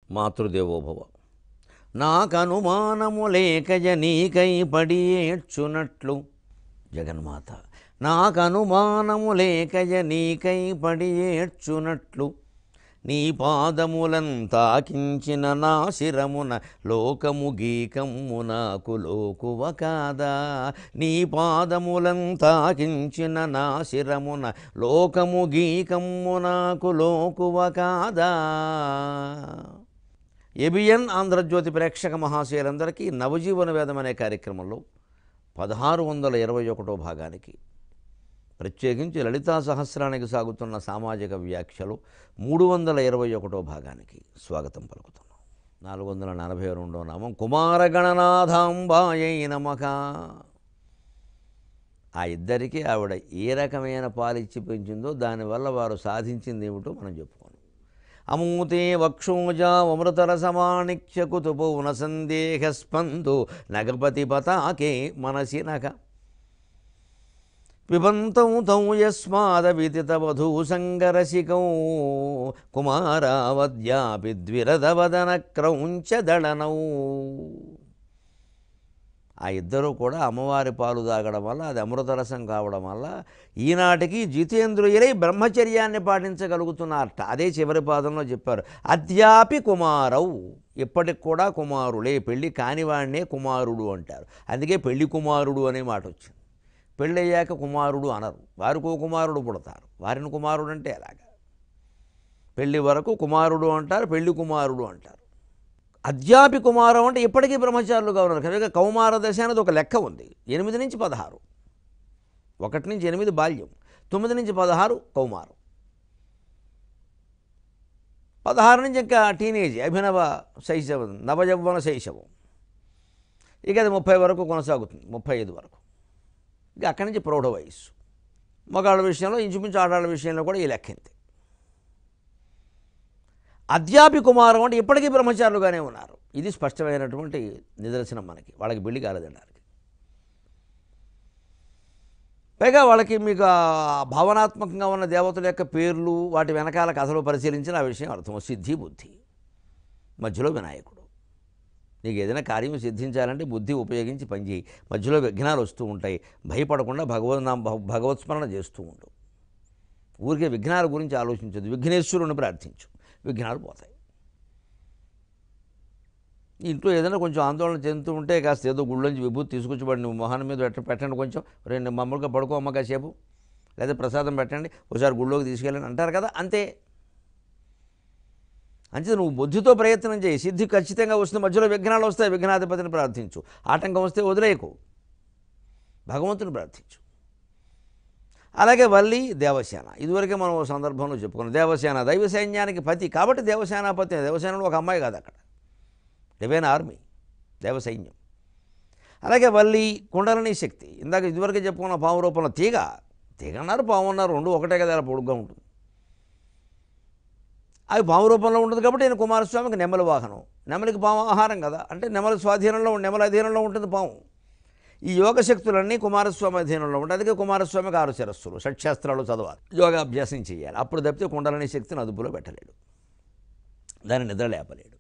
మాతృదేవోభవ నాకనుమానము లేకజ నీకై పడి ఏడ్చునట్లు జగన్మాత నాకనుమానము లేకజ నీకై పడి ఏడ్చునట్లు నీ పాదములం తాకించిన నా శిరమున లోకము గీకమ్ము నాకు లోకువ కాదా నీ పాదములం తాకించిన నా శిరమున లోకము గీకమ్ము నాకు లోకువ కాదా ఎబిఎన్ ఆంధ్రజ్యోతి ప్రేక్షక మహాశయులందరికీ నవజీవన వేదం అనే కార్యక్రమంలో పదహారు వందల ఇరవై ఒకటో భాగానికి ప్రత్యేకించి లలితా సహస్రానికి సాగుతున్న సామాజిక వ్యాఖ్యలు మూడు వందల ఇరవై ఒకటో భాగానికి స్వాగతం పలుకుతున్నాం నాలుగు వందల నలభై రెండో నామం కుమారగణనాథాంబాయై నమక ఆ ఇద్దరికి ఆవిడ ఏ రకమైన పాలిచ్చి పెంచిందో దానివల్ల వారు సాధించింది ఏమిటో మనం చెప్పుకోను అమూతే వక్షోజామృతర సమాణిక్య కుతుపౌన సందేహ స్పందు నగపతి పతాకే మనసి నగ పిబంతం తౌ యస్మాద విదిత వధూ సంగరసికౌ కుమారావద్యాపి ద్విరదవదన క్రౌంచదళనౌ ఆ ఇద్దరూ కూడా అమ్మవారి పాలు తాగడం వల్ల అది అమృతరసం కావడం వల్ల ఈనాటికి జితేంద్రియులై బ్రహ్మచర్యాన్ని పాటించగలుగుతున్నారట అదే చివరి పాదంలో చెప్పారు అద్యాపి కుమారవు ఇప్పటికి కూడా కుమారులే పెళ్ళి కానివాడినే కుమారుడు అంటారు అందుకే పెళ్లి కుమారుడు అనే మాట వచ్చింది పెళ్ళయ్యాక కుమారుడు అనరు వారికో కుమారుడు పుడతారు వారిని కుమారుడు అంటే ఎలాగా పెళ్లి వరకు కుమారుడు అంటారు పెళ్లి కుమారుడు అంటారు అద్యాపి కుమారం అంటే ఇప్పటికీ బ్రహ్మచారులుగా ఉన్నారు కనుక కౌమార దశ అనేది ఒక లెక్క ఉంది ఎనిమిది నుంచి పదహారు ఒకటి నుంచి ఎనిమిది బాల్యం తొమ్మిది నుంచి పదహారు కౌమారం పదహారు నుంచి ఇంకా టీనేజ్ అభినవ శైశవం నవయవ్వన శైశవం ఇక అది ముప్పై వరకు కొనసాగుతుంది ముప్పై ఐదు వరకు ఇక అక్కడి నుంచి ప్రౌఢ వయస్సు మగాళ్ళ విషయంలో ఇంచుమించు ఆడాళ్ళ విషయంలో కూడా ఈ లెక్కింతే అద్యాపి కుమారం అంటే ఇప్పటికీ బ్రహ్మచారులుగానే ఉన్నారు ఇది స్పష్టమైనటువంటి నిదర్శనం మనకి వాళ్ళకి పెళ్లి కాలేదనడానికి పైగా వాళ్ళకి మీకు ఆ భావనాత్మకంగా ఉన్న దేవతల యొక్క పేర్లు వాటి వెనకాల కథలు పరిశీలించిన ఆ విషయం అర్థం సిద్ధి బుద్ధి మధ్యలో వినాయకుడు నీకు ఏదైనా కార్యం సిద్ధించాలంటే బుద్ధి ఉపయోగించి పనిచేయి మధ్యలో విఘ్నాలు వస్తూ ఉంటాయి భయపడకుండా భగవద్ భగవత్ స్మరణ చేస్తూ ఉండు ఊరికే విఘ్నాల గురించి ఆలోచించదు విఘ్నేశ్వరుని ప్రార్థించు విఘ్నాలు పోతాయి ఇంట్లో ఏదైనా కొంచెం ఆందోళన చెందుతూ ఉంటే కాస్త ఏదో గుళ్ళోంచి విభూతి తీసుకొచ్చి వాడిని నువ్వు మొహాన్ మీద పెట్ట పెట్టండి కొంచెం రెండు మామూలుగా పడుకో అమ్మ కాసేపు లేదా ప్రసాదం పెట్టండి ఒకసారి గుళ్ళోకి తీసుకెళ్ళండి అంటారు కదా అంతే అంతే నువ్వు బుద్ధితో ప్రయత్నం చేయి సిద్ధి ఖచ్చితంగా వస్తుంది మధ్యలో విఘ్నాలు వస్తాయి విఘ్నాధిపతిని ప్రార్థించు ఆటంకం వస్తే వదిలేయకు భగవంతుని ప్రార్థించు అలాగే వల్లి దేవసేన ఇదివరకే మనం ఓ సందర్భంలో చెప్పుకున్నాం దేవసేన దైవ సైన్యానికి పతి కాబట్టి దేవసేనాపతి దేవసేనలో ఒక అమ్మాయి కాదు అక్కడ డివైన్ ఆర్మీ దేవ సైన్యం అలాగే వల్లి కుండలని శక్తి ఇందాక ఇదివరకే చెప్పుకున్న పాము రూపంలో తీగ తీగ అన్నారు పాము అన్నారు రెండు ఒకటే కదా అలా పొడుగ్గా ఉంటుంది అవి పాము రూపంలో ఉంటుంది కాబట్టి నేను కుమారస్వామికి నెమలి వాహనం నెమలికి పాము ఆహారం కదా అంటే నెమలి స్వాధీనంలో నెమలి అధీనంలో ఉంటుంది పాము ఈ యోగ శక్తులన్నీ కుమారస్వామి అధీనంలో ఉంటాయి అందుకే కుమారస్వామికి ఆరు శిరస్సులు షట్శాస్త్రాలు చదవాలి యోగాభ్యాసం చేయాలి అప్పుడు తప్పితే కుండలని శక్తిని అదుపులో పెట్టలేడు దాన్ని నిద్ర లేపలేడు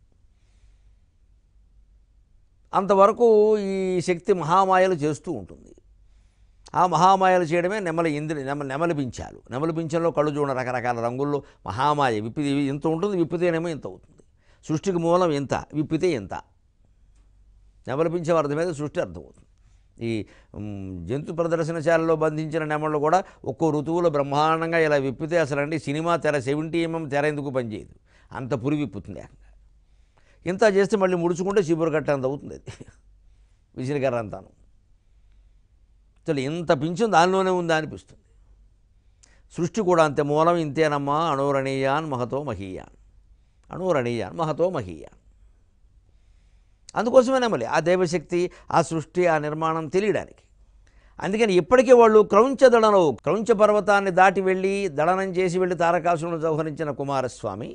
అంతవరకు ఈ శక్తి మహామాయలు చేస్తూ ఉంటుంది ఆ మహామాయలు చేయడమే నెమలి ఇంద్రి నెమ నెమలి పించాలు నెమలి పింఛంలో కళ్ళు చూడ రకరకాల రంగుల్లో మహామాయ విప్పితే ఇంత ఉంటుంది విప్పితేనేమో ఇంత అవుతుంది సృష్టికి మూలం ఇంత విప్పితే ఇంత నెమలి పింఛం అర్థమైతే సృష్టి అర్థమవుతుంది ఈ మ్, జంతు ప్రదర్శనశాలలో బంధించిన నెమళ్ళు కూడా ఒక్కో ఋతువులో బ్రహ్మాండంగా ఇలా విప్పితే అసలు అండి సినిమా తెర సెవెంటీ ఎంఎం తెర ఎందుకు పనిచేయదు అంత పురి విప్పుతుంది ఏకంగా ఇంత చేస్తే మళ్ళీ ముడుచుకుంటే చీపురు కట్ట అంత అవుతుంది అది విసిరికర్ర అంతాను అసలు ఇంత పింఛం దానిలోనే ఉందా అనిపిస్తుంది సృష్టి కూడా అంతే మూలం ఇంతేనమ్మా అణోరణీయాన్ మహతో మహీయాన్ అణోరణీయాన్ మహతో మహీయాన్ అందుకోసమే నమ్మలి ఆ దైవశక్తి ఆ సృష్టి ఆ నిర్మాణం తెలియడానికి అందుకని ఇప్పటికీ వాళ్ళు క్రౌంచ దళనవు క్రౌంచ పర్వతాన్ని దాటి వెళ్ళి దళనం చేసి వెళ్ళి తారకాసులను సంహరించిన కుమారస్వామి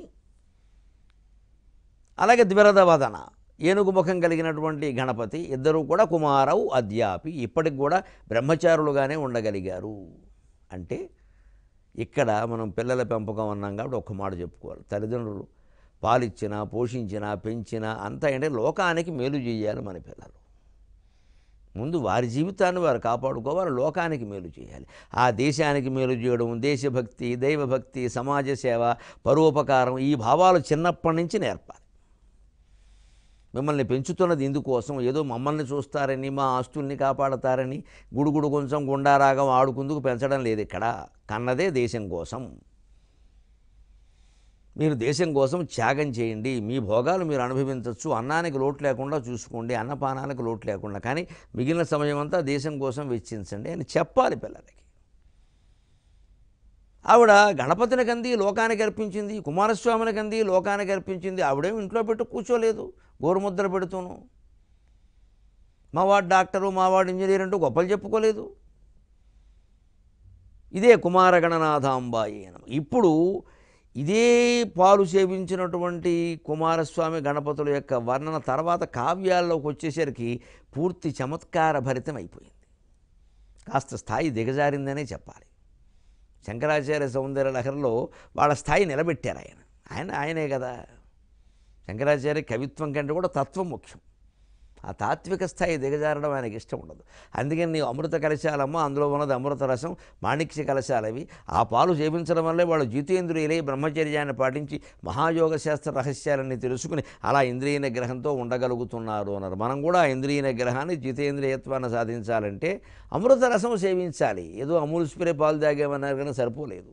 అలాగే ద్విరద వదన ఏనుగు ముఖం కలిగినటువంటి గణపతి ఇద్దరూ కూడా కుమారవు అద్యాపి ఇప్పటికి కూడా బ్రహ్మచారులుగానే ఉండగలిగారు అంటే ఇక్కడ మనం పిల్లల పెంపకం అన్నాం కాబట్టి ఒక్క మాట చెప్పుకోవాలి తల్లిదండ్రులు పాలిచ్చినా పోషించినా పెంచినా అంతా అంటే లోకానికి మేలు చేయాలి మన పిల్లలు ముందు వారి జీవితాన్ని వారు కాపాడుకోవాలి లోకానికి మేలు చేయాలి ఆ దేశానికి మేలు చేయడం దేశభక్తి దైవభక్తి సమాజ సేవ పరోపకారం ఈ భావాలు చిన్నప్పటి నుంచి నేర్పాలి మిమ్మల్ని పెంచుతున్నది ఇందుకోసం ఏదో మమ్మల్ని చూస్తారని మా ఆస్తుల్ని కాపాడతారని గుడుగుడు కొంచెం గుండారాగం ఆడుకుందుకు పెంచడం లేదు ఇక్కడ కన్నదే దేశం కోసం మీరు దేశం కోసం త్యాగం చేయండి మీ భోగాలు మీరు అనుభవించవచ్చు అన్నానికి లోటు లేకుండా చూసుకోండి అన్నపానాలకు లోటు లేకుండా కానీ మిగిలిన సమయం అంతా దేశం కోసం వెచ్చించండి అని చెప్పాలి పిల్లలకి ఆవిడ గణపతిని కంది లోకానికి అర్పించింది కుమారస్వామిని కంది లోకానికి అర్పించింది ఆవిడేం ఇంట్లో పెట్టి కూర్చోలేదు గోరుముద్ర పెడుతూను మావాడు డాక్టరు మావాడు ఇంజనీర్ అంటూ గొప్పలు చెప్పుకోలేదు ఇదే కుమారగణనాథాంబాయి అని ఇప్పుడు ఇదే పాలు సేవించినటువంటి కుమారస్వామి గణపతుల యొక్క వర్ణన తర్వాత కావ్యాల్లోకి వచ్చేసరికి పూర్తి చమత్కార భరితం అయిపోయింది కాస్త స్థాయి దిగజారిందనే చెప్పాలి శంకరాచార్య సౌందర్య లహరిలో వాళ్ళ స్థాయి నిలబెట్టారు ఆయన ఆయన ఆయనే కదా శంకరాచార్య కవిత్వం కంటే కూడా తత్వం ముఖ్యం ఆ తాత్విక స్థాయి దిగజారడం ఆయనకి ఇష్టం ఉండదు అందుకని నీ అమృత కలశాలమ్మ అందులో ఉన్నది అమృత రసం మాణిక్య కలశాలవి ఆ పాలు సేవించడం వల్లే వాళ్ళు జితేంద్రియులై బ్రహ్మచర్యాన్ని పాటించి మహాయోగ శాస్త్ర రహస్యాలన్నీ తెలుసుకుని అలా ఇంద్రియ నిగ్రహంతో ఉండగలుగుతున్నారు అన్నారు మనం కూడా ఆ ఇంద్రియ నిగ్రహాన్ని జితేంద్రియత్వాన్ని సాధించాలంటే అమృత రసం సేవించాలి ఏదో అమూల్ స్ప్రే పాలు తాగామన్నారు కానీ సరిపోలేదు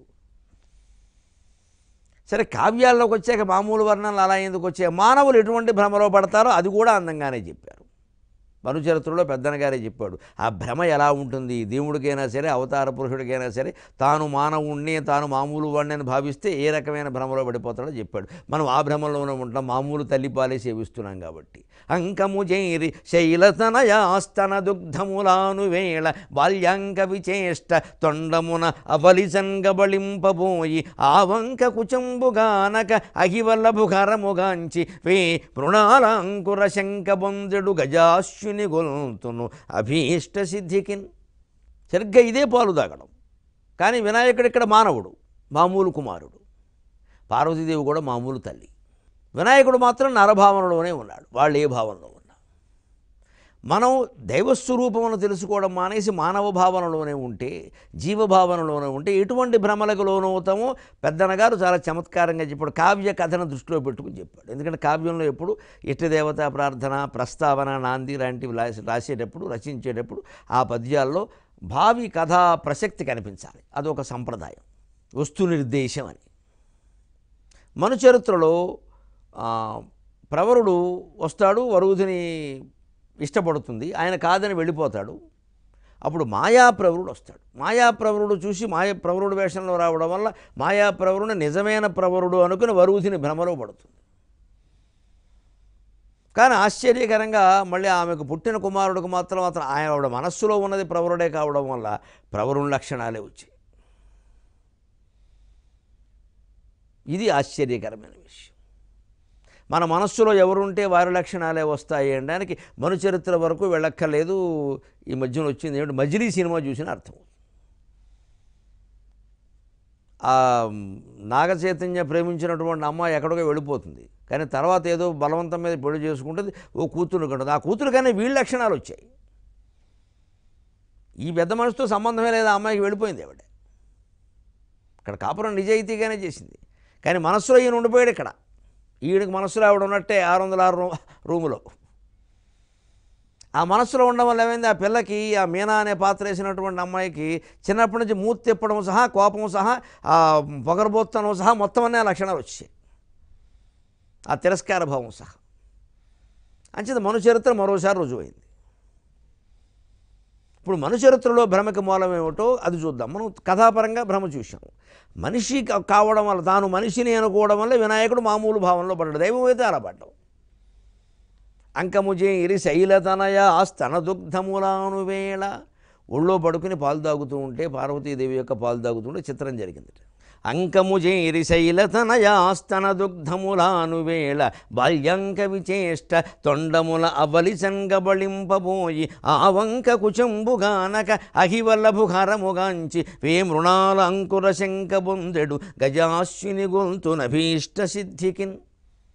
సరే కావ్యాల్లోకి వచ్చాక మామూలు వర్ణనలు అలా ఎందుకు వచ్చాయి మానవులు ఎటువంటి భ్రమలో పడతారో అది కూడా అందంగానే చెప్పారు మనుచరిత్రలో పెద్దనగారే చెప్పాడు ఆ భ్రమ ఎలా ఉంటుంది దేవుడికైనా సరే అవతార పురుషుడికైనా సరే తాను మానవుణ్ణి తాను మామూలు వాడిని అని భావిస్తే ఏ రకమైన భ్రమలో పడిపోతాడో చెప్పాడు మనం ఆ భ్రమలోనే ఉంటాం మామూలు తల్లిపాలే సేవిస్తున్నాం కాబట్టి అంకము జైరి శైలతనయాస్తన దుగ్ధములాను వేళ బాల్యాంక విచేష్ట తొండమున అవలిసంగబళింపబోయి ఆవంక కుచంబుగానక అహివల్లభుఘరముగాంచి వే మృణాలాంకుర శంఖబొందెడు గజాశ్యుని గొల్తును అభీష్ట సిద్ధికిన్ సరిగ్గా ఇదే పాలు తాగడం కానీ వినాయకుడు ఇక్కడ మానవుడు మామూలు కుమారుడు పార్వతీదేవి కూడా మామూలు తల్లి వినాయకుడు మాత్రం నరభావనలోనే ఉన్నాడు వాళ్ళు ఏ భావనలో ఉన్నా మనం దైవస్వరూపమును తెలుసుకోవడం మానేసి మానవ భావనలోనే ఉంటే జీవభావనలోనే ఉంటే ఎటువంటి భ్రమలకు లోనవుతామో పెద్దనగారు చాలా చమత్కారంగా చెప్పాడు కావ్య కథను దృష్టిలో పెట్టుకుని చెప్పాడు ఎందుకంటే కావ్యంలో ఎప్పుడు ఇష్టదేవతా ప్రార్థన ప్రస్తావన నాంది లాంటివి రాసి రాసేటప్పుడు రచించేటప్పుడు ఆ పద్యాల్లో భావి కథా ప్రసక్తి కనిపించాలి అదొక సంప్రదాయం వస్తు నిర్దేశం అని మను చరిత్రలో ఆ, ప్రవరుడు వస్తాడు వరుదిని ఇష్టపడుతుంది ఆయన కాదని వెళ్ళిపోతాడు అప్పుడు మాయాప్రవరుడు వస్తాడు మాయాప్రవరుడు చూసి మాయ ప్రవరుడు వేషంలో రావడం వల్ల మాయాప్రవరుని నిజమైన ప్రవరుడు అనుకుని వరుదిని భ్రమలో పడుతుంది కానీ ఆశ్చర్యకరంగా మళ్ళీ ఆమెకు పుట్టిన కుమారుడికి మాత్రం అతను ఆయన ఆవిడ మనస్సులో ఉన్నది ప్రవరుడే కావడం వల్ల ప్రవరుని లక్షణాలే వచ్చాయి ఇది ఆశ్చర్యకరమైన విషయం మన మనస్సులో ఎవరుంటే వారి లక్షణాలే వస్తాయి అనడానికి మను చరిత్ర వరకు వెళ్ళక్కర్లేదు ఈ మధ్యన వచ్చింది ఏమిటి మజిలీ సినిమా చూసిన అర్థం ఆ నాగ చైతన్య ప్రేమించినటువంటి అమ్మాయి ఎక్కడికో వెళ్ళిపోతుంది కానీ తర్వాత ఏదో బలవంతం మీద పెళ్లి చేసుకుంటుంది ఓ కూతురు కంటుంది ఆ కూతురు కానీ వీళ్ళ లక్షణాలు వచ్చాయి ఈ పెద్ద మనిషితో సంబంధమే లేదు ఆ అమ్మాయికి వెళ్ళిపోయింది ఆవిడ ఇక్కడ కాపురం నిజాయితీగానే చేసింది కానీ మనస్సులో ఈయన ఉండిపోయాడు ఇక్కడ ఈయనకి మనస్సులో ఆవిడ ఉన్నట్టే ఆరు వందల ఆరు రూ- రూములో ఆ మనస్సులో ఉండడం వల్ల ఏమైంది ఆ పిల్లకి ఆ మీనా అనే పాత్ర వేసినటువంటి అమ్మాయికి చిన్నప్పటి నుంచి మూతి తిప్పడం సహా కోపం సహా ఆ పొగరబోత్తనం సహా మొత్తం అనే ఆ లక్షణాలు వచ్చాయి ఆ తిరస్కార భావం సహా అంచేత మను చరిత్ర మరోసారి రుజువైంది ఇప్పుడు మను చరిత్రలో భ్రమకి మూలం ఏమిటో అది చూద్దాం మనం కథాపరంగా భ్రమ చూసాం మనిషి కా- కావడం వల్ల తాను మనిషిని అనుకోవడం వల్ల వినాయకుడు మామూలు భావంలో పడ్డాడు దైవం అయితే అలా పడ్డావు అంకముజే ఇరి శైలతనయ స్తన దుగ్ధములాను వేళ ఒళ్ళో పడుకుని పాలు తాగుతూ ఉంటే పార్వతీదేవి యొక్క పాలు తాగుతుంటే చిత్రం జరిగింది అంకముజేరి శైలతనయ స్తన దుగ్ధములాను వేళ బాల్యంక విచేష్ట తొండముల అవలి సంగబళింపబోయి ఆవంక కుచంబుగానక అహివల్లభుహరముగాంచి వే మృణాల అంకుర శంక బొందెడు గజాశ్విని గొంతు నభీష్ట సిద్ధికిన్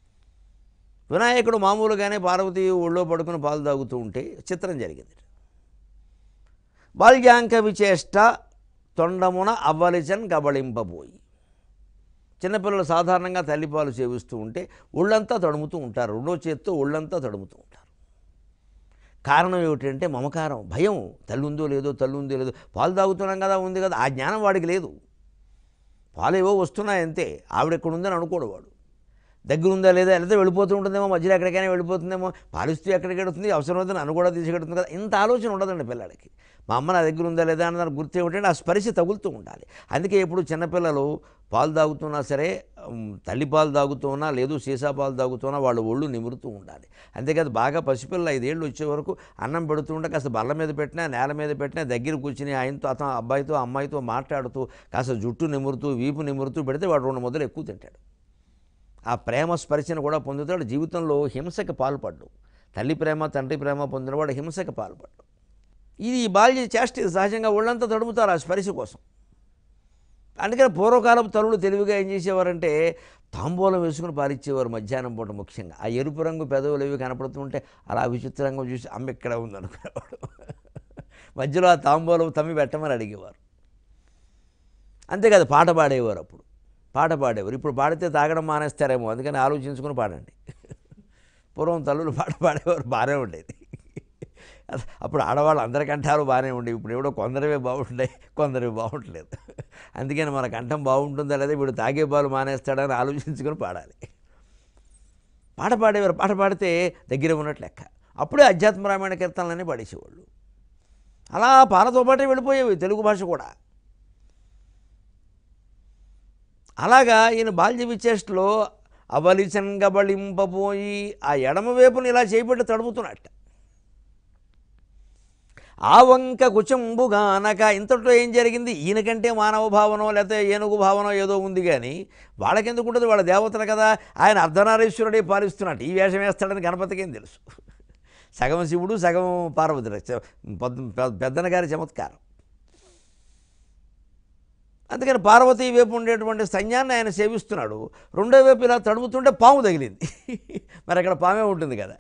వినాయకుడు మామూలుగానే పార్వతి ఒళ్ళో పడుకుని పాలు తాగుతూ ఉంటే చిత్రం జరిగింది బాల్యాంక విచేష్ట తొండమున అవ్వలిచన్ కబళింపబోయి చిన్నపిల్లలు సాధారణంగా తల్లిపాలు సేవిస్తూ ఉంటే ఒళ్ళంతా తడుముతూ ఉంటారు రెండో చేత్తో ఒళ్ళంతా తడుముతూ ఉంటారు కారణం ఏమిటంటే మమకారం భయం తల్లి ఉందో లేదో తల్లి ఉందో లేదో పాలు తాగుతున్నాం కదా ఉంది కదా ఆ జ్ఞానం వాడికి లేదు పాలు ఏవో వస్తున్నాయి అంతే ఆవిడ ఎక్కడ ఉందని అనుకోడు వాడు దగ్గర ఉందా లేదా లేకపోతే వెళ్ళిపోతూ ఉంటుందేమో మధ్యలో ఎక్కడికైనా వెళ్ళిపోతుందేమో పాలిస్తూ ఎక్కడికి వెళుతుంది అవసరం అయితే నన్ను కూడా తీసుకెడుతుంది కదా ఇంత ఆలోచన ఉండదండి పిల్లలకి మా అమ్మ నా దగ్గర ఉందా లేదా అని దానికి గుర్తు ఏమిటంటే ఆ స్పర్శ తగులుతూ ఉండాలి అందుకే ఇప్పుడు చిన్నపిల్లలు పాలు తాగుతున్నా సరే ఉమ్, తల్లి పాలు తాగుతున్నా లేదు సీసా పాలు తాగుతున్నా వాళ్ళు ఒళ్ళు నిమురుతూ ఉండాలి అంతేకాదు బాగా పసిపిల్ల ఐదేళ్ళు వచ్చే వరకు అన్నం పెడుతూ ఉంటే కాస్త బల్ల మీద పెట్టినా నేల మీద పెట్టినా దగ్గర కూర్చుని ఆయనతో అతను అబ్బాయితో అమ్మాయితో మాట్లాడుతూ కాస్త జుట్టు నిమురుతూ వీపు నిమురుతూ పెడితే వాడు రెండు మొదలు ఎక్కువ తింటాడు ఆ ప్రేమ స్పర్శను కూడా పొందుతాడు జీవితంలో హింసకి పాల్పడ్డు తల్లి ప్రేమ తండ్రి ప్రేమ పొందినవాడు హింసకి పాల్పడ్డు ఇది ఈ బాల్య చేష్ట ఇది సహజంగా ఒళ్ళంతా తడుముతారు ఆ స్పర్శ కోసం అందుకని పూర్వకాలపు తల్లులు తెలివిగా ఏం చేసేవారంటే తాంబూలం వేసుకుని పాలిచ్చేవారు మధ్యాహ్నం పూట ముఖ్యంగా ఆ ఎరుపు రంగు పెదవులు ఇవి కనపడుతుంటే అలా విచిత్రంగా చూసి అమ్మ ఇక్కడ ఉంది అనుకునేవాడు మధ్యలో ఆ తాంబూలం తమ్మి పెట్టమని అడిగేవారు అంతేకాదు పాట పాడేవారు అప్పుడు పాట పాడేవారు ఇప్పుడు పాడితే తాగడం మానేస్తారేమో అందుకని ఆలోచించుకుని పాడండి పూర్వం తల్లులు పాట పాడేవారు బాగానే ఉండేది అప్పుడు ఆడవాళ్ళు అందరి కంఠాలు బాగానే ఉండేవి ఇప్పుడు ఎవడో కొందరివే బాగుంటాయి కొందరివి బాగుంటలేదు అందుకని మన కంఠం బాగుంటుందా లేదా వీడు తాగే పాలు మానేస్తాడని ఆలోచించుకొని పాడాలి పాట పాడేవారు పాట పాడితే దగ్గర ఉన్నట్లు లెక్క అప్పుడే అధ్యాత్మ రామాయణ కీర్తనలన్నీ పాడేసేవాళ్ళు అలా పాలతో పాటే వెళ్ళిపోయేవి తెలుగు భాష కూడా అలాగా ఈయన బాల్య విచేష్టలో అవలిచన్ గబళింపబోయి ఆ ఎడమ వైపుని ఇలా చేపట్టి తడుపుతున్నట్ట ఆ వంక కుచంబుగానక ఇంతట్లో ఏం జరిగింది ఈయనకంటే మానవ భావనో లేకపోతే ఏనుగు భావనో ఏదో ఉంది కానీ వాళ్ళకెందుకు ఉంటుంది వాళ్ళ దేవతలు కదా ఆయన అర్ధనారీశ్వరుడే పాలిస్తున్నట్టు ఈ వేషం వేస్తాడని గణపతికేం తెలుసు సగం శివుడు సగం పార్వతి పెద్దన గారి చమత్కారం అందుకని పార్వతీ వైపు ఉండేటువంటి సైన్యాన్ని ఆయన సేవిస్తున్నాడు రెండో వైపు ఇలా తడుముతుంటే పాము తగిలింది మరి అక్కడ పామే ఉంటుంది కదా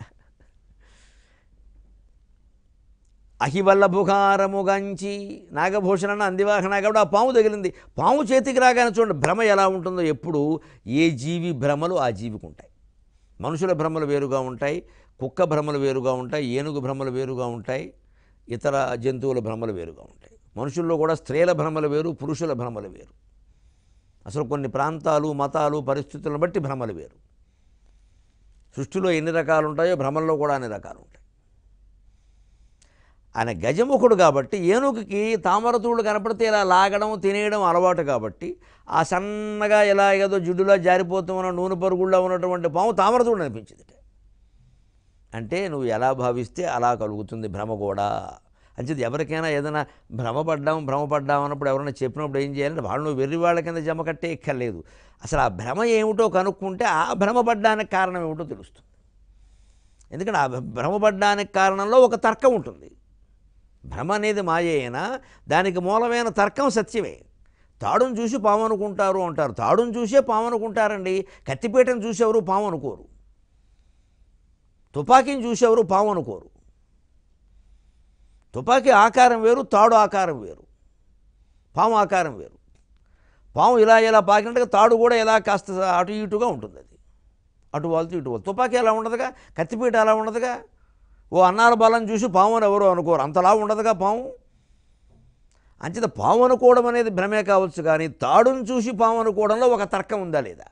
అహివల్లభుకారముగంచి నాగభూషణ అందివాహన కాబట్టి ఆ పాము తగిలింది పాము చేతికి రాగానే చూడండి భ్రమ ఎలా ఉంటుందో ఎప్పుడు ఏ జీవి భ్రమలు ఆ జీవికి ఉంటాయి మనుషుల భ్రమలు వేరుగా ఉంటాయి కుక్క భ్రమలు వేరుగా ఉంటాయి ఏనుగు భ్రమలు వేరుగా ఉంటాయి ఇతర జంతువుల భ్రమలు వేరుగా ఉంటాయి మనుషుల్లో కూడా స్త్రీల భ్రమలు వేరు పురుషుల భ్రమలు వేరు అసలు కొన్ని ప్రాంతాలు మతాలు పరిస్థితులను బట్టి భ్రమలు వేరు సృష్టిలో ఎన్ని రకాలు ఉంటాయో భ్రమల్లో కూడా అన్ని రకాలు ఉంటాయి ఆయన గజముఖుడు కాబట్టి ఏనుగుకి తామరతూళ్ళు కనపడితే ఇలా లాగడం తినేయడం అలవాటు కాబట్టి ఆ సన్నగా ఇలా ఏదో జిడ్డులా జారిపోతూ ఉన్న నూనె పరుగుల్లో ఉన్నటువంటి పాము తామరతూడు అనిపించింది అంటే నువ్వు ఎలా భావిస్తే అలా కలుగుతుంది భ్రమ కూడా అంచేది ఎవరికైనా ఏదైనా భ్రమపడ్డాం భ్రమపడ్డాం అన్నప్పుడు ఎవరైనా చెప్పినప్పుడు ఏం చేయాలంటే వాళ్ళు నువ్వు వెర్రి వాళ్ళ కింద జమ కట్టే ఎక్కర్లేదు అసలు ఆ భ్రమ ఏమిటో కనుక్కుంటే ఆ భ్రమపడ్డానికి కారణం ఏమిటో తెలుస్తుంది ఎందుకంటే ఆ భ్రమపడ్డానికి కారణంలో ఒక తర్కం ఉంటుంది భ్రమ అనేది మాయ అయినా దానికి మూలమైన తర్కం సత్యమే తాడును చూసి పాము అనుకుంటారు అంటారు తాడును చూసే పాము అనుకుంటారండి కత్తిపీటను చూసేవారు పాము అనుకోరు తుపాకీని చూసేవారు పాము అనుకోరు తుపాకీ ఆకారం వేరు తాడు ఆకారం వేరు పాము ఆకారం వేరు పాము ఇలా ఇలా పాకినట్టుగా తాడు కూడా ఇలా కాస్త అటు ఇటుగా ఉంటుంది అది అటు వాళ్తూ ఇటు వాళ్ళు తుపాకీ అలా ఉండదుగా కత్తిపీట అలా ఉండదుగా ఓ అన్నాల బలం చూసి పాము అని ఎవరు అనుకోరు అంతలా ఉండదుగా పాము అంచేత పాము అనుకోవడం అనేది భ్రమే కావచ్చు కానీ తాడును చూసి పాము అనుకోవడంలో ఒక తర్కం ఉందా లేదా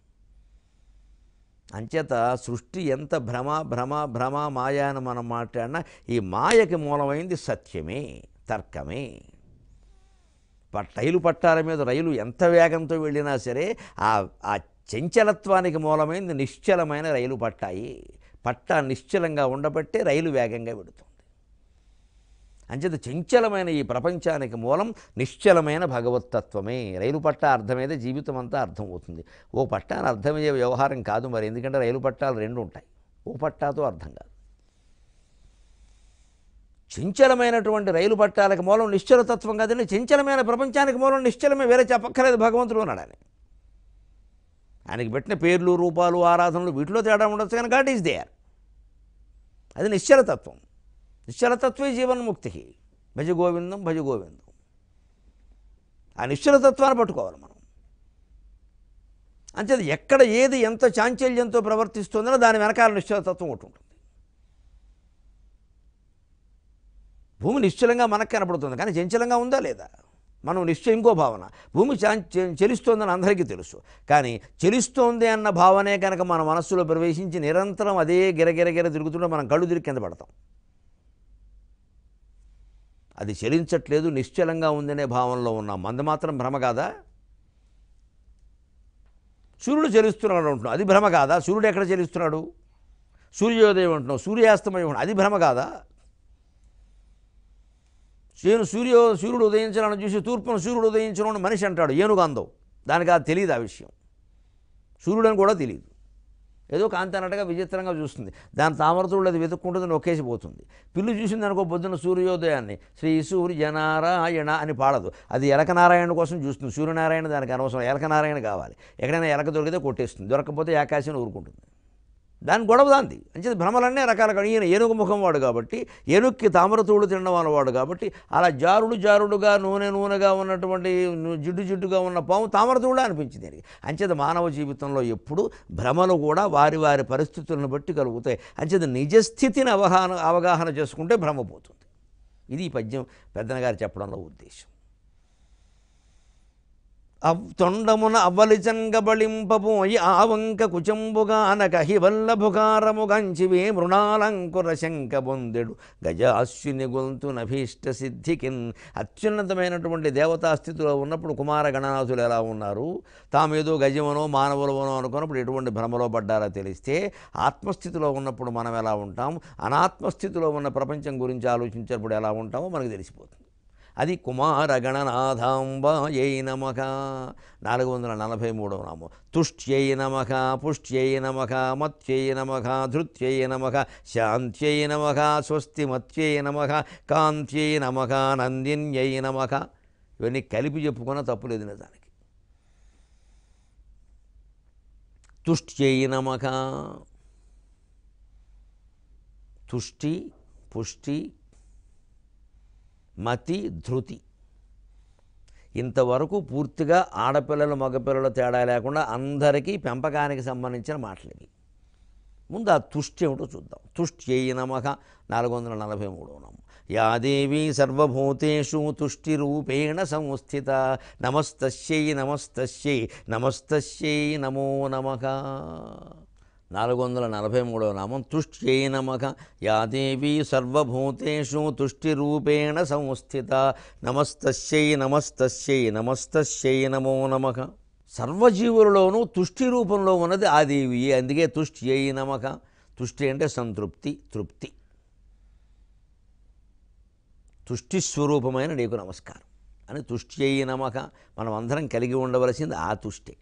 అంచేత సృష్టి ఎంత భ్రమ భ్రమ భ్రమ మాయ అని మనం మాట్లాడినా ఈ మాయకి మూలమైంది సత్యమే తర్కమే ప- రైలు పట్టాల మీద రైలు ఎంత వేగంతో వెళ్ళినా సరే ఆ ఆ చంచలత్వానికి మూలమైంది నిశ్చలమైన రైలు పట్టాయి పట్టా నిశ్చలంగా ఉండబట్టే రైలు వేగంగా వెడుతుంది అంచేత చంచలమైన ఈ ప్రపంచానికి మూలం నిశ్చలమైన భగవత్తత్వమే రైలు పట్టా అర్థమైతే జీవితం అంతా అర్థమవుతుంది ఓ పట్టాను అర్థమయ్యే వ్యవహారం కాదు మరి ఎందుకంటే రైలు పట్టాలు రెండు ఉంటాయి ఓ పట్టాతో అర్థం కాదు చంచలమైనటువంటి రైలు పట్టాలకు మూలం నిశ్చలతత్వం కాదండి చంచలమైన ప్రపంచానికి మూలం నిశ్చలమే వేరే చెప్పక్కర్లేదు భగవంతుడు అన్నాడని ఆయనకి పెట్టిన పేర్లు రూపాలు ఆరాధనలు వీటిలో తేడా ఉండొచ్చు కానీ గాడ్ ఈజ్ దేర్ అది నిశ్చలతత్వం నిశ్చలతత్వే జీవన్ముక్తి భజ గోవిందం భజ గోవిందం ఆ నిశ్చలతత్వాన్ని పట్టుకోవాలి మనం అంతే ఎక్కడ ఏది ఎంత చాంచల్యంతో ప్రవర్తిస్తుందో దాని వెనకాల నిశ్చలతత్వం ఒకటి ఉంటుంది భూమి నిశ్చలంగా మనకు కనపడుతుంది కానీ చంచలంగా ఉందా లేదా మనం నిశ్చయం ఇంకో భావన భూమి చా- చె- చెలిస్తోందని అందరికీ తెలుసు కానీ చెలిస్తోంది అన్న భావనే కనుక మన మనస్సులో ప్రవేశించి నిరంతరం అదే గిరగిరగిర తిరుగుతుంటే మనం కళ్ళు తిరిగి కింద పడతాం అది చెలించట్లేదు నిశ్చలంగా ఉందనే భావనలో ఉన్నాం మంద మాత్రం భ్రమ కాదా సూర్యుడు చెలుస్తున్నాడు అంటున్నాం అది భ్రమ కాదా సూర్యుడు ఎక్కడ చెలుస్తున్నాడు సూర్యోదయం అంటున్నాం సూర్యాస్తమయం అంటున్నాం అది భ్రమ కాదా నేను సూర్యో సూర్యుడు ఉదయించాలని చూసి తూర్పున సూర్యుడు ఉదయించడం అని మనిషి అంటాడు ఏనుగు అందం దానికి అది తెలియదు ఆ విషయం సూర్యుడని కూడా తెలియదు ఏదో కాంతి అన్నట్టుగా విచిత్రంగా చూస్తుంది దాని తామరతుడు అది వెతుక్కుంటుంది నొక్కేసి పోతుంది పిల్లి చూసింది అనుకో పొద్దున్న సూర్యోదయాన్ని శ్రీ సూర్య జనారాయణ అని పాడదు అది ఎలకనారాయణ కోసం చూస్తుంది సూర్యనారాయణ దానికి అనవసరం ఎలకనారాయణ కావాలి ఎక్కడైనా ఎలక దొరికితే కొట్టేస్తుంది దొరకకపోతే ఆకాశం ఊరుకుంటుంది దాని గొడవ దాంది అంచేది భ్రమలన్నీ రకాలుగా ఈయన ఏనుగు ముఖం వాడు కాబట్టి ఏనుక్కి తామరతూడు తినడం వాడు కాబట్టి అలా జారుడు జారుడుగా నూనె నూనెగా ఉన్నటువంటి ను- జిడ్డు జిడ్డుగా ఉన్న పాము తామరతూడు అనిపించింది దీనికి అంచేది మానవ జీవితంలో ఎప్పుడు భ్రమలు కూడా వారి వారి పరిస్థితులను బట్టి కలుగుతాయి అంచేది నిజస్థితిని అవగాహన అవగాహన చేసుకుంటే భ్రమ పోతుంది ఇది ఈ పద్యం పెద్దనగారు చెప్పడంలో ఉద్దేశం అవ్ తొండమున అవ్వలిచంగబళింపబోయి ఆవంక కుచంబుగా అనకహి వల్లభుకారముగంచివే మృణాలంకుర శంక బొందెడు గజాశ్విని గొంతు నభీష్ట సిద్ధికిన్ అత్యున్నతమైనటువంటి దేవతా స్థితిలో ఉన్నప్పుడు కుమార గణనాథులు ఎలా ఉన్నారు తామేదో గజమనో మానవులవనో అనుకున్నప్పుడు ఎటువంటి భ్రమలో పడ్డారో తెలిస్తే ఆత్మస్థితిలో ఉన్నప్పుడు మనం ఎలా ఉంటాం అనాత్మస్థితిలో ఉన్న ప్రపంచం గురించి ఆలోచించినప్పుడు ఎలా ఉంటామో మనకు తెలిసిపోతుంది అది కుమార గణనాథాంబాయై నమక నాలుగు వందల నలభై మూడవ నామం తుష్ట్యై నమక పుష్ట్యై నమక మత్యై నమక ధృత్యై నమక శాంత్యై నమక స్వస్తి మత్యై నమక కాంత్యై నమక నందిన్యై నమక ఇవన్నీ కలిపి చెప్పుకున్న తప్పులేదు నిజానికి తుష్ట్యై నమక తుష్టి పుష్టి మతి ధృతి ఇంతవరకు పూర్తిగా ఆడపిల్లలు మగపిల్లలు తేడా లేకుండా అందరికీ పెంపకానికి సంబంధించిన మాటలు ఇవి ముందు ఆ తుష్టి ఏమిటో చూద్దాం తుష్ట్యై నమః నాలుగు వందల నలభై మూడో నామం యా దేవీ సర్వభూతేషు తుష్టిరూపేణ సంస్థిత నమస్తస్యై నమస్తస్యై నమస్తస్యై నమో నమః నాలుగు వందల నలభై మూడవ నామం తుష్ట్యై నమః యా దేవీ సర్వభూతేషు తుష్టిరూపేణ సంస్థిత నమస్తస్యై నమస్తస్యై నమస్తస్యై నమో నమః సర్వజీవులలోనూ తుష్టి రూపంలో ఉన్నది ఆ దేవి అందుకే తుష్ట్యై నమః తుష్టి అంటే సంతృప్తి తృప్తి తుష్టి స్వరూపమైన నీకు నమస్కారం అని తుష్ట్యై నమః మనం అందరం కలిగి ఉండవలసింది ఆ తుష్టి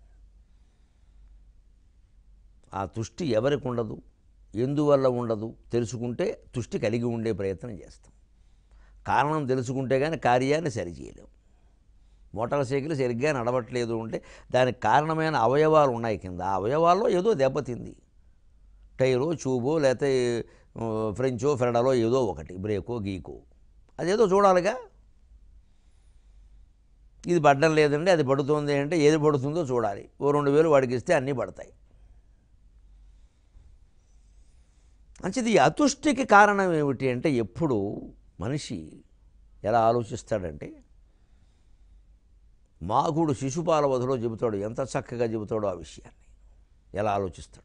ఆ తుష్టి ఎవరికి ఉండదు ఎందువల్ల ఉండదు తెలుసుకుంటే తుష్టి కలిగి ఉండే ప్రయత్నం చేస్తాం కారణం తెలుసుకుంటే కానీ కార్యాన్ని సరిచేయలేం మోటార్ సైకిల్ సరిగ్గా నడవట్లేదు అంటే దానికి కారణమైన అవయవాలు ఉన్నాయి కింద ఆ అవయవాల్లో ఏదో దెబ్బతింది టైరో ట్యూబో లేకపోతే ఆ, ఫ్రెంచో ఫెరడలో ఏదో ఒకటి బ్రేకో గీకో అదేదో చూడాలిగా ఇది పడ్డం లేదండి అది పడుతుంది అంటే ఏది పడుతుందో చూడాలి ఓ రెండు వేలు వాడికి ఇస్తే అన్నీ పడతాయి మంచిది ఈ అతుష్టికి కారణం ఏమిటి అంటే ఎప్పుడు మనిషి ఎలా ఆలోచిస్తాడంటే మాగుడు శిశుపాల వధలో చెబుతాడు ఎంత చక్కగా చెబుతాడో ఆ విషయాన్ని ఎలా ఆలోచిస్తాడు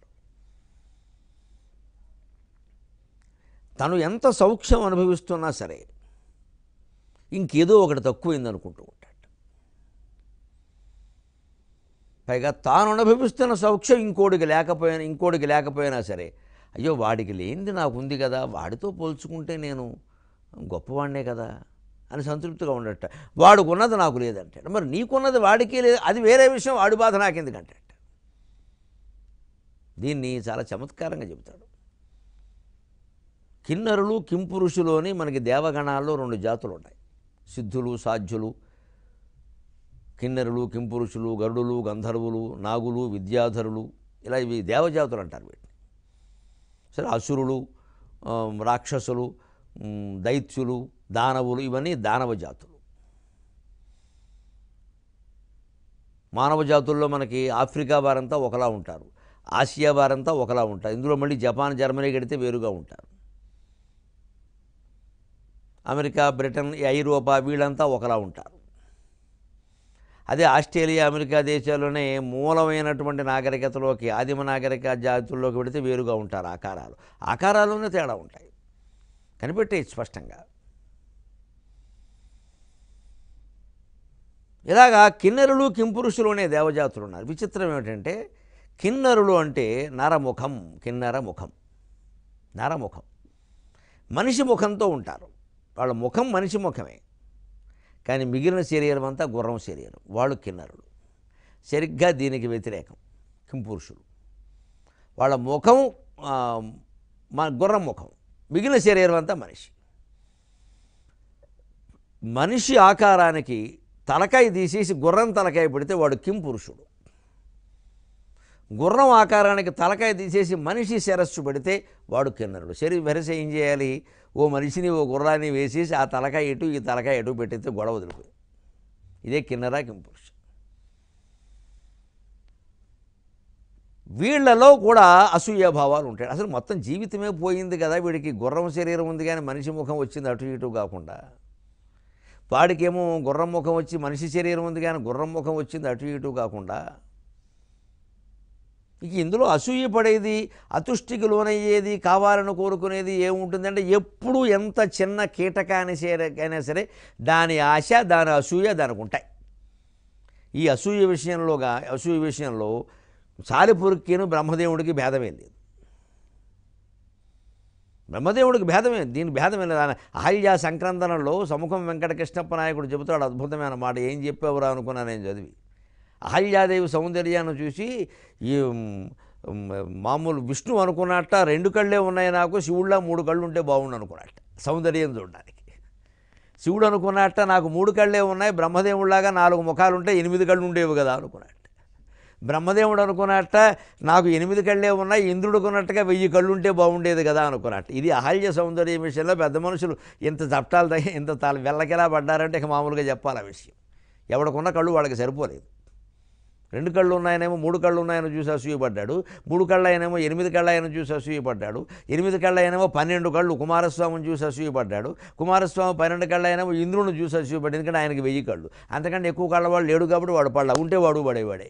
తను ఎంత సౌఖ్యం అనుభవిస్తున్నా సరే ఇంకేదో ఒకటి తక్కువైంది అనుకుంటూ ఉంటాడు పైగా తాను అనుభవిస్తున్న సౌఖ్యం ఇంకోడికి లేకపోయినా ఇంకోడికి లేకపోయినా సరే అయ్యో వాడికి లేనిది నాకు ఉంది కదా వాడితో పోల్చుకుంటే నేను గొప్పవాడినే కదా అని సంతృప్తిగా ఉండట వాడికి ఉన్నది నాకు లేదంటాడు మరి నీకున్నది వాడికి లేదు అది వేరే విషయం వాడి బాధ నాకెందుకంటాడు దీన్ని చాలా చమత్కారంగా చెబుతాడు కిన్నరులు కింపురుషులోని మనకి దేవగణాల్లో రెండు జాతులు ఉన్నాయి సిద్ధులు సాధ్యులు కిన్నెరులు కింపురుషులు గరుడులు గంధర్వులు నాగులు విద్యాధరులు ఇలా ఇవి దేవజాతులు అంటారు వీటిని సరే అసురులు ఆ, రాక్షసులు ఉమ్, దైత్యులు దానవులు ఇవన్నీ దానవ జాతులు మానవ జాతుల్లో మనకి ఆఫ్రికా వారంతా ఒకలా ఉంటారు ఆసియా వారంతా ఒకలా ఉంటారు ఇందులో మళ్ళీ జపాన్ జర్మనీ గడితే వేరుగా ఉంటారు అమెరికా బ్రిటన్ ఈ ఐరోపా వీళ్ళంతా ఒకలా ఉంటారు అదే ఆస్ట్రేలియా అమెరికా దేశాల్లోనే మూలమైనటువంటి నాగరికతలోకి ఆదిమ నాగరిక జాతుల్లోకి వెళితే వేరుగా ఉంటారు ఆకారాలు ఆకారాల్లోనే తేడా ఉంటాయి కనిపెట్టే స్పష్టంగా ఇలాగా కిన్నెరులు కింపురుషులు అనే దేవజాతులు ఉన్నారు విచిత్రం ఏమిటంటే కిన్నరులు అంటే నరముఖం కిన్నర ముఖం నరముఖం మనిషి ముఖంతో ఉంటారు వాళ్ళ ముఖం మనిషి ముఖమే కానీ మిగిలిన శరీరం అంతా గుర్రం శరీరం వాళ్ళు కిన్నరులు సరిగ్గా దీనికి వ్యతిరేకం కింపురుషులు వాళ్ళ ముఖం ఆ, మ గుర్రం ముఖం మిగిలిన శరీరం అంతా మనిషి మనిషి ఆకారానికి తలకాయ తీసేసి గుర్రం తలకాయ పెడితే వాడు కింపురుషుడు గుర్రం ఆకారానికి తలకాయ తీసేసి మనిషి శిరస్సు పెడితే వాడు కిన్నరుడు శరీర వెరస ఏం చేయాలి ఓ మనిషిని ఓ గుర్రాన్ని వేసేసి ఆ తలకాయ ఎటు ఈ తలకాయ ఎటు పెట్టితే గొడవ వదిలిపోయి ఇదే కిన్నర కింపురుష వీళ్ళలో కూడా అసూయ భావాలు ఉంటాయి అసలు మొత్తం జీవితమే పోయింది కదా వీడికి గుర్రం శరీరం ఉంది కానీ మనిషి ముఖం వచ్చింది అటు ఇటు కాకుండా వాడికేమో గుర్రం ముఖం వచ్చి మనిషి శరీరం ఉంది కానీ గుర్రం ముఖం వచ్చింది అటు ఇటు కాకుండా ఇక ఇందులో అసూయ పడేది అతుష్టికి లోనయ్యేది కావాలని కోరుకునేది ఏముంటుందంటే ఎప్పుడు ఎంత చిన్న కీటకాని అయినా సరే దాని ఆశ దాని అసూయ దానికి ఉంటాయి ఈ అసూయ విషయంలోగా అసూయ విషయంలో సాలిపురుక్కిను బ్రహ్మదేవుడికి భేదమే లేదు బ్రహ్మదేవుడికి భేదమే దీని భేదమే లేదు ఆయన అహల్య సంక్రందనలో సముఖం వెంకటకృష్ణప్ప నాయకుడు చెబుతాడు అద్భుతమైన మాట ఏం చెప్పేవరా అనుకున్నా నేను చదివి అహల్యాదేవి సౌందర్యాన్ని చూసి ఈ ఉమ్, ఉమ్, మామూలు విష్ణు అనుకున్నట్ట రెండు కళ్ళే ఉన్నాయి నాకు శివుళ్ళ మూడు కళ్ళు ఉంటే బాగుండు అనుకున్నట్ట సౌందర్యం చూడడానికి శివుడు అనుకున్నట్ట నాకు మూడు కళ్ళే ఉన్నాయి బ్రహ్మదేవుడిలాగా నాలుగు ముఖాలు ఉంటే ఎనిమిది కళ్ళు ఉండేవి కదా అనుకున్నట్ట బ్రహ్మదేవుడు అనుకున్నట్ట నాకు ఎనిమిది కళ్ళే ఉన్నాయి ఇంద్రుడు కొన్నట్టుగా వెయ్యి కళ్ళు ఉంటే బాగుండేది కదా అనుకున్నట్టు ఇది అహల్య సౌందర్యం విషయంలో పెద్ద మనుషులు ఇంత చప్టాలు తగ్గి ఇంత తల వెళ్ళకెలా పడ్డారంటే ఇక మామూలుగా చెప్పాలి ఆ విషయం ఎవడికున్న కళ్ళు వాళ్ళకి సరిపోలేదు రెండు కళ్ళు ఉన్నాయనేమో మూడు కళ్ళు ఉన్నాయని చూసి అసూయపడ్డాడు మూడు కళ్ళు ఆయనేమో ఎనిమిది కళ్ళు ఆయన చూసి అసూయపడ్డాడు ఎనిమిది కళ్ళు ఆయనేమో పన్నెండు కళ్ళు కుమారస్వామిని చూసి అసూయపడ్డాడు కుమారస్వామి పన్నెండు కళ్ళు ఆయనేమో ఇంద్రుని చూసి అసూయపడ్డాడు ఎందుకంటే ఆయనకి వెయ్యి కళ్ళు అంతకంటే ఎక్కువ కళ్ళ వాడు లేడు కాబట్టి వాడు పడ్డా ఉంటే వాడు పడేవాడే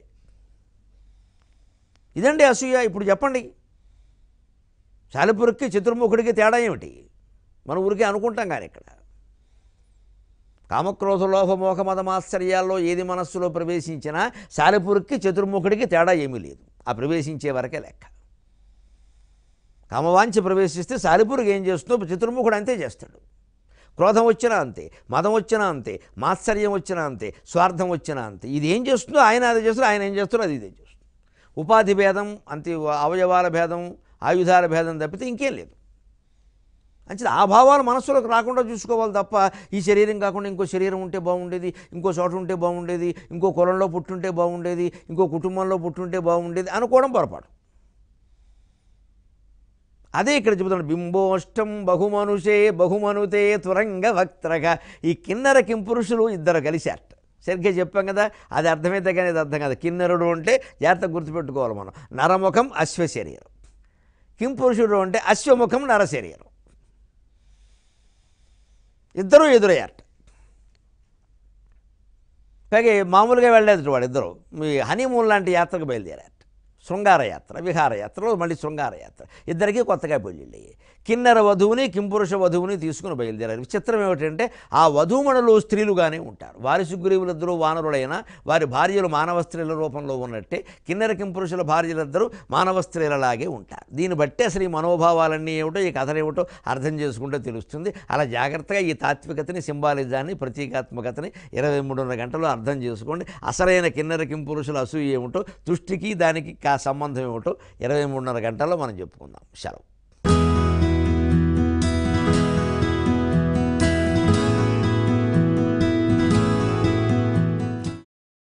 ఇదండి అసూయ ఇప్పుడు చెప్పండి సాలిపురికి చతుర్ముఖుడికి తేడా ఏమిటి మన ఊరికే అనుకుంటాం కానీ ఇక్కడ కామక్రోధ లోభ మోహ మదమాశ్చర్యాల్లో ఏది మనస్సులో ప్రవేశించినా సాలిపురికి చతుర్ముఖుడికి తేడా ఏమీ లేదు ఆ ప్రవేశించే వరకే లెక్క కామవాంఛ ప్రవేశిస్తే సాలిపురికి ఏం చేస్తుందో చతుర్ముఖుడు అంతే చేస్తాడు క్రోధం వచ్చినా అంతే మదం వచ్చినా అంతే మాత్సర్యం వచ్చినా అంతే స్వార్థం వచ్చినా అంతే ఇది ఏం చేస్తుందో ఆయన అది చేస్తుందో ఆయన ఏం చేస్తుందో అది ఇదే చేస్తుంది ఉపాధి భేదం అంతే అవయవాల భేదం ఆయుధాల భేదం తప్పితే ఇంకేం లేదు అంతే ఆ భావాలు మనస్సులోకి రాకుండా చూసుకోవాలి తప్ప ఈ శరీరం కాకుండా ఇంకో శరీరం ఉంటే బాగుండేది ఇంకో చోట ఉంటే బాగుండేది ఇంకో కులంలో పుట్టుంటే బాగుండేది ఇంకో కుటుంబంలో పుట్టుంటే బాగుండేది అనుకోవడం పొరపాటు అదే ఇక్కడ చెబుతున్నాడు బింబోష్టం బహుమనుషే బహుమనుతే త్వరంగ వక్త్రగా ఈ కిన్నర కింపురుషులు ఇద్దరు కలిశారట సరిగ్గా చెప్పాం కదా అది అర్థమైతే కానీ అది అర్థం కాదు కిన్నరుడు అంటే జాగ్రత్త గుర్తుపెట్టుకోవాలి మనం నరముఖం అశ్వ శరీరం కింపురుషుడు అంటే అశ్వముఖం నర శరీరం ఇద్దరూ ఎదురయ్యారట పైగా మామూలుగా వెళ్ళలేదు వాడు ఇద్దరు మీ హనీమూన్ లాంటి యాత్రకు బయలుదేరారు శృంగార యాత్ర విహార యాత్రలో మళ్ళీ శృంగార యాత్ర ఇద్దరికీ కొత్తగా పెళ్ళిళ్ళు అయ్యాయి కిన్నెర వధువుని కింపురుష వధువుని తీసుకుని బయలుదేరారు విచిత్రం ఏమిటంటే ఆ వధూమణులు స్త్రీలుగానే ఉంటారు వారి సుగ్రీవులిద్దరూ వానరులైన వారి భార్యలు మానవ స్త్రీల రూపంలో ఉన్నట్టే కిన్నెర కింపురుషుల భార్యలిద్దరూ మానవ స్త్రీలలాగే ఉంటారు దీన్ని బట్టి అసలు ఈ మనోభావాలన్నీ ఏమిటో ఈ కథలు ఏమిటో అర్థం చేసుకుంటే తెలుస్తుంది అలా జాగ్రత్తగా ఈ తాత్వికతని సింబాలిజాన్ని ప్రతీకాత్మకతని ఇరవై మూడున్నర గంటలు అర్థం చేసుకోండి అసలైన కిన్నెర కింపురుషుల అసూయ ఏమిటో దృష్టికి దానికి కా సంబంధం ఏమిటో ఇరవై మూడున్నర గంటల్లో మనం చెప్పుకుందాం సెలవు